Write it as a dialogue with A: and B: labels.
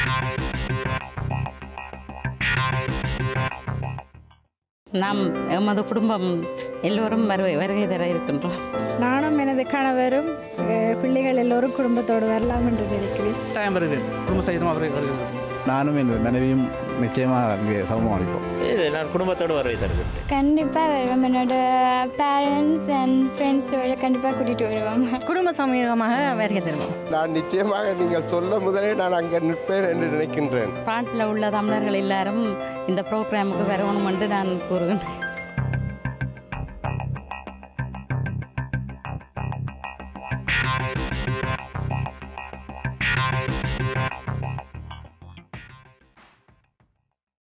A: நாம் எமது குடும்பம் எல்லோரும் வருகை வருகை தர இருக்கின்றோம்
B: நானும் எனது கணவரும் அஹ், பிள்ளைகள் எல்லோரும் குடும்பத்தோடு வரலாம் என்று நினைக்கிறேன்
C: கட்டாயம் வருகிறேன் குடும்ப சகிதமாக வருகை வருகிறேன்
D: நானும் எனது மனைவியும் நிச்சயமாக அங்கே சமம் அளிப்போம்
E: இது நான் குடும்பத்தோடு வருகை தருகிறேன்
F: கண்டிப்பாக வருவோம் என்னோட பேரண்ட்ஸ் அண்ட் ஃப்ரெண்ட்ஸோட கண்டிப்பாக கூட்டிகிட்டு வருவோம்
A: குடும்ப சமூகமாக வருகை தருவோம்
G: நான் நிச்சயமாக நீங்கள் சொல்ல முதலே நான் அங்கே நிற்பேன் என்று நினைக்கின்றேன்
A: பிரான்ஸில் உள்ள தமிழர்கள் எல்லாரும் இந்த ப்ரோக்ராமுக்கு வரணும் என்று நான் கூறுகின்றேன்